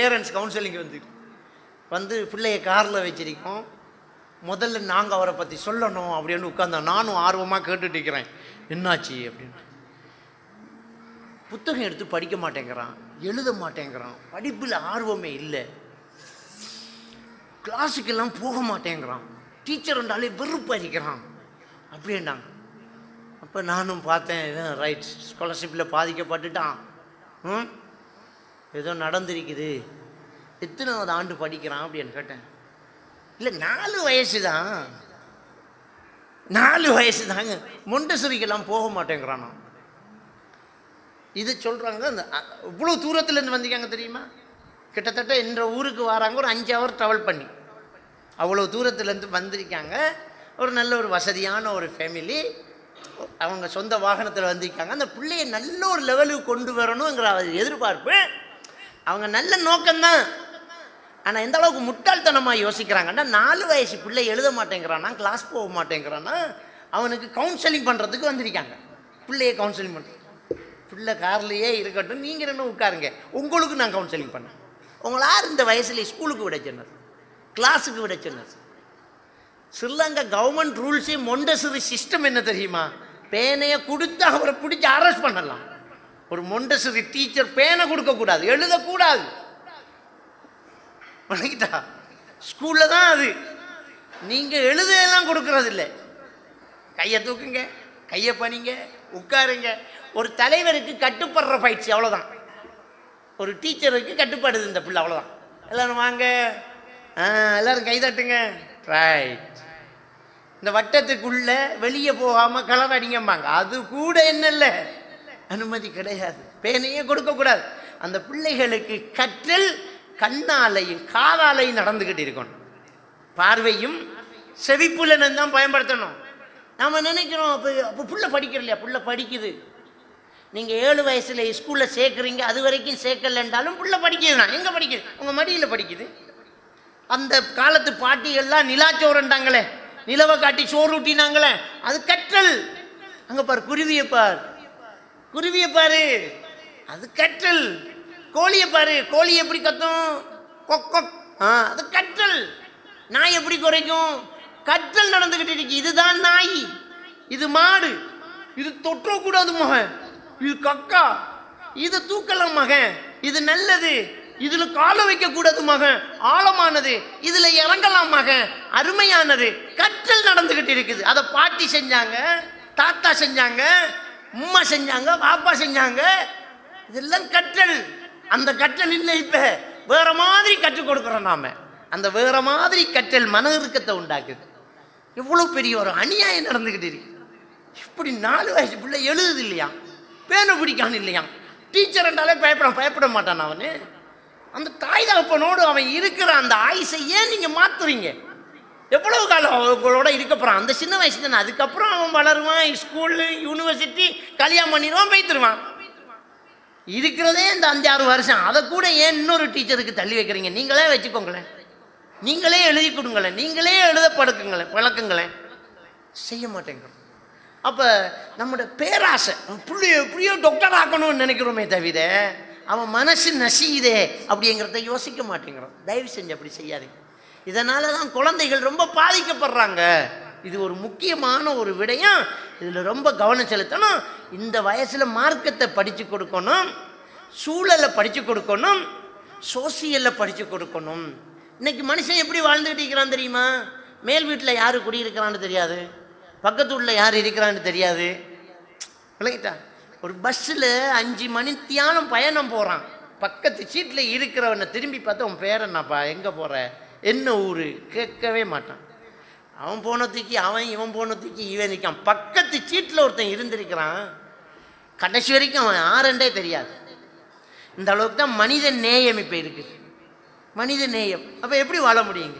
Parents counselling வந்து வந்து பிள்ளைய காரில் வச்சிருக்கோம் முதல்ல நாங்கள் அவரை பற்றி சொல்லணும் அப்படின்னு உட்காந்தோம் நானும் ஆர்வமாக கேட்டுட்டு இருக்கிறேன் என்னாச்சு அப்படின்னு புத்தகம் எடுத்து படிக்க மாட்டேங்கிறான் எழுத மாட்டேங்கிறான் படிப்பில் ஆர்வமே இல்லை கிளாஸுக்கெல்லாம் போக மாட்டேங்கிறான் டீச்சர் என்றாலே வெறுப்பாக இருக்கிறான் அப்படின்னாங்க அப்போ நானும் பார்த்தேன் இதான் ரைட் ஸ்காலர்ஷிப்பில் பாதிக்கப்பட்டுட்டான் ம் ஏதோ நடந்திருக்குது எத்தனாவது ஆண்டு படிக்கிறான் அப்படின்னு கேட்டேன் இல்லை நாலு வயசு தான் நாலு வயசு தாங்க மொண்டசரிக்கெல்லாம் போக மாட்டேங்கிறானா இது சொல்கிறாங்க அந்த அ- இவ்வளோ தூரத்துலேருந்து வந்திருக்காங்க தெரியுமா கிட்டத்தட்ட இந்த ஊருக்கு வராங்க ஒரு அஞ்சு ஹவர் ட்ராவல் பண்ணி அவ்வளோ தூரத்துலேருந்து வந்திருக்காங்க ஒரு நல்ல ஒரு வசதியான ஒரு ஃபேமிலி அவங்க சொந்த வாகனத்தில் வந்திருக்காங்க அந்த பிள்ளைய நல்ல ஒரு லெவலுக்கு கொண்டு வரணுங்கிற அது எதிர்பார்ப்பு அவங்க நல்ல நோக்கம்தான் ஆனால் எந்த அளவுக்கு முட்டாள்தனமாக யோசிக்கிறாங்கன்னா நாலு வயசு பிள்ளை எழுத மாட்டேங்கிறானா கிளாஸ் போக மாட்டேங்கிறானா அவனுக்கு கவுன்சிலிங் பண்ணுறதுக்கு வந்திருக்காங்க பிள்ளைய கவுன்சிலிங் பண்ண பிள்ளை கார்லேயே இருக்கட்டும் நீங்கள் என்ன உட்காருங்க உங்களுக்கு நான் கவுன்சிலிங் பண்ணேன் உங்களை யார் இந்த வயசுல ஸ்கூலுக்கு விட சொன்னது கிளாஸுக்கு விட சொன்னது ஸ்ரீலங்கா கவர்மெண்ட் ரூல்ஸே மொண்டசரி சிஸ்டம் என்ன தெரியுமா பேனையை கொடுத்து அவரை பிடிச்சி அரெஸ்ட் பண்ணலாம் ஒரு மொண்டசரி டீச்சர் பேனை கொடுக்கக்கூடாது எழுதக்கூடாது வணங்கிட்டா ஸ்கூலில் தான் அது நீங்கள் எழுதையெல்லாம் கொடுக்கறது இல்லை கையை தூக்குங்க கையை பணிங்க உட்காருங்க ஒரு தலைவருக்கு கட்டுப்படுற பயிற்சி அவ்வளோதான் ஒரு டீச்சருக்கு கட்டுப்படுது இந்த பிள்ளை அவ்வளோதான் எல்லாரும் வாங்க ஆ எல்லாரும் கை தட்டுங்க ரைட் இந்த வட்டத்துக்குள்ள வெளியே போகாம கலர் அடிங்கம்பாங்க அது கூட என்ன இல்லை அனுமதி கிடையாது பேனையே கொடுக்கக்கூடாது அந்த பிள்ளைகளுக்கு கற்றல் கண்ணாலையும் காதாலையும் நடந்துக்கிட்டு இருக்கணும் பார்வையும் செவிப்புலனும் தான் பயன்படுத்தணும் நாம நினைக்கிறோம் அப்போ அப்போ புள்ள படிக்கிற இல்லையா புள்ள படிக்குது நீங்கள் ஏழு வயசில் ஸ்கூலில் சேர்க்குறீங்க அது வரைக்கும் சேர்க்கலன்றாலும் புள்ள படிக்குதுண்ணா எங்கே படிக்குது உங்கள் மடியில் படிக்குது அந்த காலத்து பாட்டிகள்லாம் நிலாச்சோறுண்டாங்களே நிலவை காட்டி சோறு ஊட்டினாங்களே அது கற்றல் அங்கே பாரு குருவியை பார் குருவியை பாரு அது கற்றல் கோழியை பாரு கோழி எப்படி கத்தும் கொக் கொக் ஆ அது கற்றல் நாய் எப்படி குறைக்கும் கற்றல் நடந்துகிட்டு இருக்கு இதுதான் நாய் இது மாடு இது தொற்றக்கூடாது மகன் இது கக்கா இது தூக்கலாம் மகன் இது நல்லது இதுல கால வைக்க கூடாது மகன் ஆழமானது இதுல இறங்கலாம் மகன் அருமையானது கற்றல் நடந்துகிட்டு இருக்குது அதை பாட்டி செஞ்சாங்க தாத்தா செஞ்சாங்க உம்மா செஞ்சாங்க பாப்பா செஞ்சாங்க இதெல்லாம் கற்றல் அந்த கற்றல் இல்லை இப்ப வேற மாதிரி கற்றுக் கொடுக்குறோம் நாம அந்த வேற மாதிரி கற்றல் மன இறுக்கத்தை உண்டாக்குது எவ்வளவு பெரிய ஒரு அநியாயம் நடந்துகிட்டு இருக்கு இப்படி நாலு வயசு பிள்ளை எழுதுது இல்லையா பேனை பிடிக்கான்னு இல்லையா டீச்சர் என்றாலே பயப்பட பயப்பட மாட்டான் அவனு அந்த தாய் தகப்பனோடு அவன் இருக்கிற அந்த ஆயுசை ஏன் நீங்க மாத்துறீங்க எவ்வளவு காலம் உங்களோட இருக்க போறான் அந்த சின்ன வயசு தானே அதுக்கப்புறம் அவன் வளருவான் ஸ்கூலு யூனிவர்சிட்டி கல்யாணம் பண்ணிடுவான் போய்த்துருவான் இருக்கிறதே இந்த அஞ்சு ஆறு வருஷம் அதை கூட ஏன் இன்னொரு டீச்சருக்கு தள்ளி வைக்கிறீங்க நீங்களே வச்சுக்கோங்களேன் நீங்களே எழுதி கொடுங்களேன் நீங்களே எழுத பழக்குங்களேன் பழக்குங்களேன் செய்ய மாட்டேங்கிறோம் அப்போ நம்முடைய பேராசை புள்ளிய எப்படியோ டாக்டர் ஆக்கணும்னு நினைக்கிறோமே தவிர அவன் மனசு நசியுதே அப்படிங்கிறத யோசிக்க மாட்டேங்கிறோம் தயவு செஞ்சு அப்படி செய்யாதீங்க இதனால தான் குழந்தைகள் ரொம்ப பாதிக்கப்படுறாங்க இது ஒரு முக்கியமான ஒரு விடயம் இதில் ரொம்ப கவனம் செலுத்தணும் இந்த வயசில் மார்க்கத்தை படித்து கொடுக்கணும் சூழலை படித்து கொடுக்கணும் சோசியலில் படித்து கொடுக்கணும் இன்னைக்கு மனுஷன் எப்படி வாழ்ந்துகிட்டு இருக்கிறான் தெரியுமா மேல் வீட்டில் யார் குடியிருக்கிறான்னு தெரியாது பக்கத்து வீட்டில் யார் இருக்கிறான்னு தெரியாது விளங்கிட்டா ஒரு பஸ்ஸில் அஞ்சு மணி தியானம் பயணம் போகிறான் பக்கத்து சீட்டில் இருக்கிறவனை திரும்பி பார்த்து உன் பேர் என்னப்பா எங்கே போகிற என்ன ஊர் கேட்கவே மாட்டான் அவன் போனதுக்கு அவன் இவன் போனதுக்கு இவன் நிற்கான் பக்கத்து சீட்டில் ஒருத்தன் இருந்திருக்கிறான் கடைசி வரைக்கும் அவன் ஆரண்டே தெரியாது இந்த அளவுக்கு தான் மனித நேயம் இப்போ இருக்குது மனித நேயம் அப்போ எப்படி வாழ முடியுங்க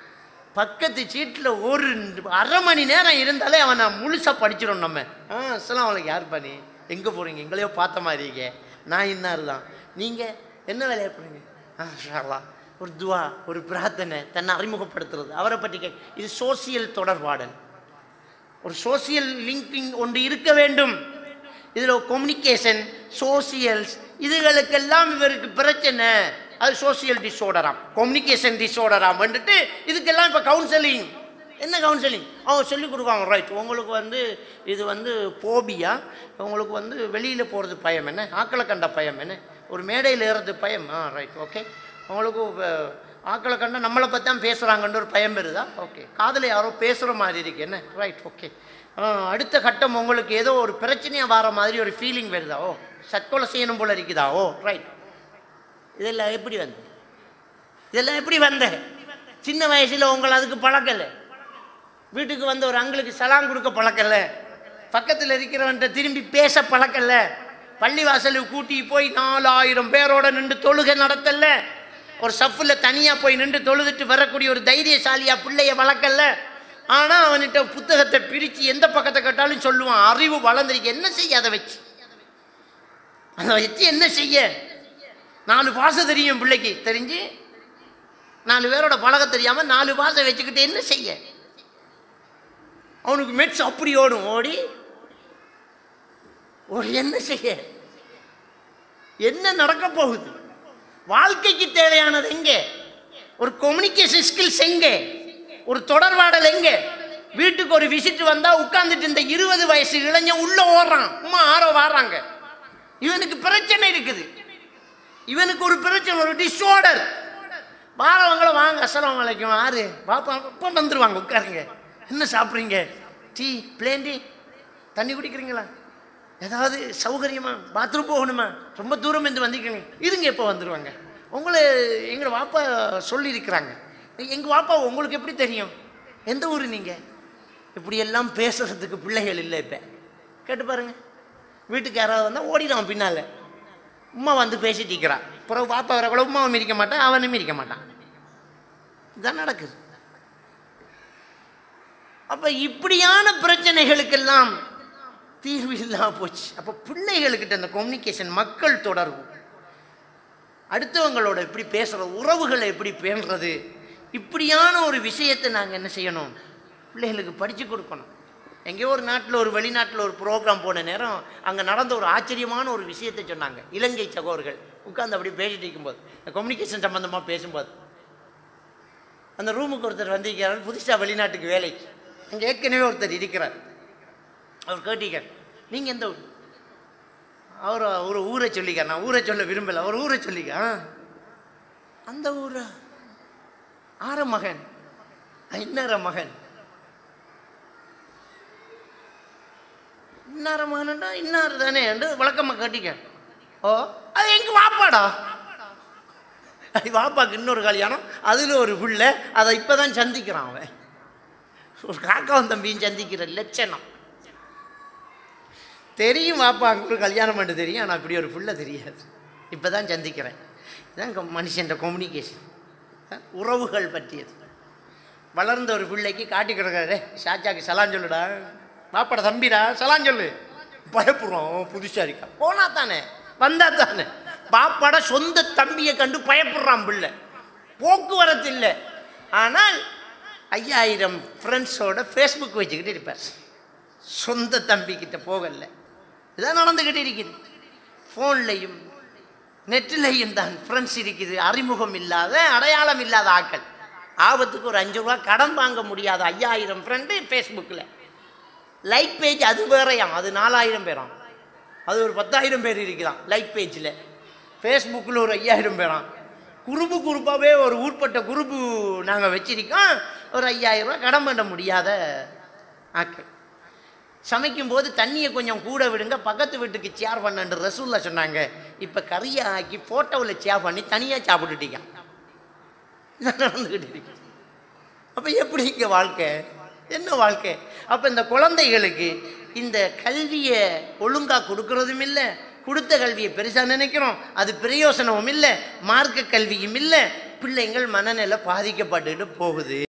பக்கத்து சீட்டில் ஒரு அரை மணி நேரம் இருந்தாலே அவனை முழுசாக படிச்சிடும் நம்ம ஆ அஸ்ஸலாம் அவனுக்கு யார் பண்ணி எங்கே போகிறீங்க எங்களையோ பார்த்த மாதிரி இருக்கே நான் இன்னார் தான் நீங்கள் என்ன வேலையை பண்ணுங்க ஆ ஷாலா ஒரு துவா ஒரு பிரார்த்தனை தன்னை அறிமுகப்படுத்துறது அவரை பற்றி கே இது சோசியல் தொடர்பாடல் ஒரு சோசியல் லிங்கிங் ஒன்று இருக்க வேண்டும் இதில் கம்யூனிகேஷன் சோசியல்ஸ் இதுகளுக்கெல்லாம் இவருக்கு பிரச்சனை அது சோசியல் டிஸார்டராம் கம்யூனிகேஷன் டிஸார்டராம் வந்துட்டு இதுக்கெல்லாம் இப்போ கவுன்சிலிங் என்ன கவுன்சிலிங் அவங்க சொல்லி கொடுப்பாங்க ரைட் உங்களுக்கு வந்து இது வந்து போபியா உங்களுக்கு வந்து வெளியில் போகிறது பயம் என்ன ஆக்களை கண்ட பயம் என்ன ஒரு மேடையில் ஏறது பயம் ஆ ரைட் ஓகே உங்களுக்கு வ- ஆக்களை கண்டா நம்மளை பற்றி தான் பேசுகிறாங்கன்ற ஒரு பயம் வருதா ஓகே காதில் யாரோ பேசுகிற மாதிரி இருக்கு என்ன ரைட் ஓகே அடுத்த கட்டம் உங்களுக்கு ஏதோ ஒரு பிரச்சனையாக வர மாதிரி ஒரு ஃபீலிங் வருதா ஓ சட்கொலை செய்யணும் போல இருக்குதா ஓ ரைட் இதெல்லாம் எப்படி வந்து இதெல்லாம் எப்படி வந்த சின்ன வயசுல உங்களை அதுக்கு பழக்கல வீட்டுக்கு வந்த ஒரு அங்களுக்கு சலாம் கொடுக்க பழக்கல பக்கத்தில் இருக்கிறவன்ட்ட திரும்பி பேச பழக்கல பள்ளிவாசலுக்கு கூட்டி போய் நாலாயிரம் பேரோட நின்று தொழுகை நடத்தல ஒரு சஃப்பில் தனியாக போய் நின்று தொழுதுட்டு வரக்கூடிய ஒரு தைரியசாலியா பிள்ளைய வளர்க்கல ஆனால் அவன்கிட்ட புத்தகத்தை பிரித்து எந்த பக்கத்தை கேட்டாலும் சொல்லுவான் அறிவு வளர்ந்துருக்கு என்ன செய்ய அதை வச்சு அதை வச்சு என்ன செய்ய நாலு பாசை தெரியும் பிள்ளைக்கு தெரிஞ்சு நாலு பேரோட பழக தெரியாம நாலு பாசை வச்சுக்கிட்டு என்ன செய்ய அவனுக்கு மெட்ஸ் அப்படி ஓடும் ஓடி ஓடி என்ன செய்ய என்ன நடக்க போகுது வாழ்க்கைக்கு தேவையானது எங்கே ஒரு கம்யூனிகேஷன் ஸ்கில்ஸ் எங்கே ஒரு தொடர்பாடல் எங்கே வீட்டுக்கு ஒரு விசிட் வந்தா உட்கார்ந்துட்டு இந்த இருபது வயசு இளைஞன் உள்ள ஓடுறான் அம்மா ஆரோ வாடுறாங்க இவனுக்கு பிரச்சனை இருக்குது இவனுக்கு ஒரு பிரச்சனை ஒரு டிஸார்டர் வாரவங்கள வாங்க அஸ்ஸலாமு அலைக்கும் ஆறு பாப்பா இப்போ வந்துருவாங்க உட்காருங்க என்ன சாப்பிட்றீங்க டீ பிளேன் டீ தண்ணி குடிக்கிறீங்களா ஏதாவது சௌகரியமா பாத்ரூம் போகணுமா ரொம்ப தூரம் இருந்து வந்திருக்கீங்க இருங்க எப்போ வந்துருவாங்க உங்களை எங்களோட வாப்பா சொல்லியிருக்கிறாங்க எங்கள் வாப்பா உங்களுக்கு எப்படி தெரியும் எந்த ஊர் நீங்கள் இப்படியெல்லாம் பேசுறதுக்கு பிள்ளைகள் இல்லை இப்போ கேட்டு பாருங்க வீட்டுக்கு யாராவது வந்தால் ஓடிடுவான் பின்னால் உம்மா வந்து பேசிட்டு இருக்கிறான் பிறகு பாப்பா வர கூட உமாவும் மிதிக்க மாட்டான் அவனும் மிதிக்க மாட்டான் இதான் நடக்குது அப்ப இப்படியான பிரச்சனைகளுக்கெல்லாம் தீர்வு இல்லாம போச்சு அப்ப பிள்ளைகளுக்கிட்ட அந்த கம்யூனிகேஷன் மக்கள் தொடர்பு அடுத்தவங்களோட எப்படி பேசுறது உறவுகளை எப்படி பேணுறது இப்படியான ஒரு விஷயத்தை நாங்கள் என்ன செய்யணும் பிள்ளைகளுக்கு படித்து கொடுக்கணும் எங்கேயோ ஒரு நாட்டில் ஒரு வெளிநாட்டில் ஒரு ப்ரோக்ராம் போன நேரம் அங்கே நடந்த ஒரு ஆச்சரியமான ஒரு விஷயத்தை சொன்னாங்க இலங்கை சகோதரர்கள் உட்கார்ந்து அப்படி பேசிட்டு இருக்கும்போது இந்த கம்யூனிகேஷன் சம்மந்தமாக பேசும்போது அந்த ரூமுக்கு ஒருத்தர் வந்திருக்கிறார் புதுசாக வெளிநாட்டுக்கு வேலைக்கு அங்கே ஏற்கனவே ஒருத்தர் இருக்கிறார் அவர் கேட்டீங்க நீங்கள் எந்த ஊர் அவர் ஒரு ஊரை சொல்லிக்க நான் ஊரை சொல்ல விரும்பல அவர் ஊரை சொல்லிக்க ஆ. அந்த ஊரா ஆற மகன் இன்னார மகன் இன்னார மகன்டா இன்னார் தானே என்று விளக்கமாக கேட்டிக்க ஓ அது எங்க வாப்பாடா அது வாப்பாக்கு இன்னொரு கல்யாணம் அதில் ஒரு புள்ள அதை இப்போ தான் சந்திக்கிறான் அவன் ஒரு காக்காவும் தம்பியும் சந்திக்கிற லட்சணம் தெரியும் வாப்பா அங்கே ஒரு கல்யாணம் பண்ண தெரியும் ஆனால் அப்படி ஒரு புள்ள தெரியாது இப்போ தான் சந்திக்கிறேன் இதான் மனுஷன் கம்யூனிகேஷன் உறவுகள் பற்றியது வளர்ந்த ஒரு பிள்ளைக்கு காட்டி கிடக்காரு ஷாஜாக்கு சலான் சொல்லுடா வாப்பட தம்பிடா சலான் சொல்லு பயப்படுறோம் புதுசா இருக்கா போனா தானே வந்தா தானே பாப்பாட சொந்த தம்பியை கண்டு பயப்படுறான் பிள்ளை போக்குவரத்து இல்லை ஆனால் ஐயாயிரம் ஃப்ரெண்ட்ஸோட ஃபேஸ்புக் வச்சுக்கிட்டு இருப்பார் சொந்த தம்பிக்கிட்ட போகல இதான் நடந்துக்கிட்டு இருக்குது ஃபோன்லையும் நெட்டிலையும் தான் ஃப்ரெண்ட்ஸ் இருக்குது அறிமுகம் இல்லாத அடையாளம் இல்லாத ஆட்கள் ஆபத்துக்கு ஒரு அஞ்சு ரூபா கடன் வாங்க முடியாத ஐயாயிரம் ஃப்ரெண்டு ஃபேஸ்புக்கில் லைக் பேஜ் அது வேறையாம் அது நாலாயிரம் பேராம் அது ஒரு பத்தாயிரம் பேர் இருக்குதாம் லைக் பேஜில் ஃபேஸ்புக்கில் ஒரு ஐயாயிரம் பேராம் குறுப்பு குறுப்பாகவே ஒரு ஊர்பட்ட குறுப்பு நாங்கள் வச்சிருக்கோம் ஒரு ஐயாயிரம் ரூபாய் கடன் பண்ண முடியாத ஆட்கள் சமைக்கும் போது தண்ணியை கொஞ்சம் கூட விடுங்க பக்கத்து வீட்டுக்கு சேர் பண்ணன்ற ரசூல்லா சொன்னாங்க இப்போ கறியை ஆக்கி ஃபோட்டோவில் சேர் பண்ணி தனியாக சாப்பிட்டுட்டீங்க இதான் நடந்துக்கிட்டு இருக்கு அப்போ எப்படி இங்கே வாழ்க்கை என்ன வாழ்க்கை அப்போ இந்த குழந்தைகளுக்கு இந்த கல்வியை ஒழுங்காக கொடுக்கறதும் இல்லை கொடுத்த கல்வியை பெருசாக நினைக்கிறோம் அது பிரயோசனமும் இல்லை மார்க்க கல்வியும் இல்லை பிள்ளைங்கள் மனநிலை பாதிக்கப்பட்டுட்டு போகுது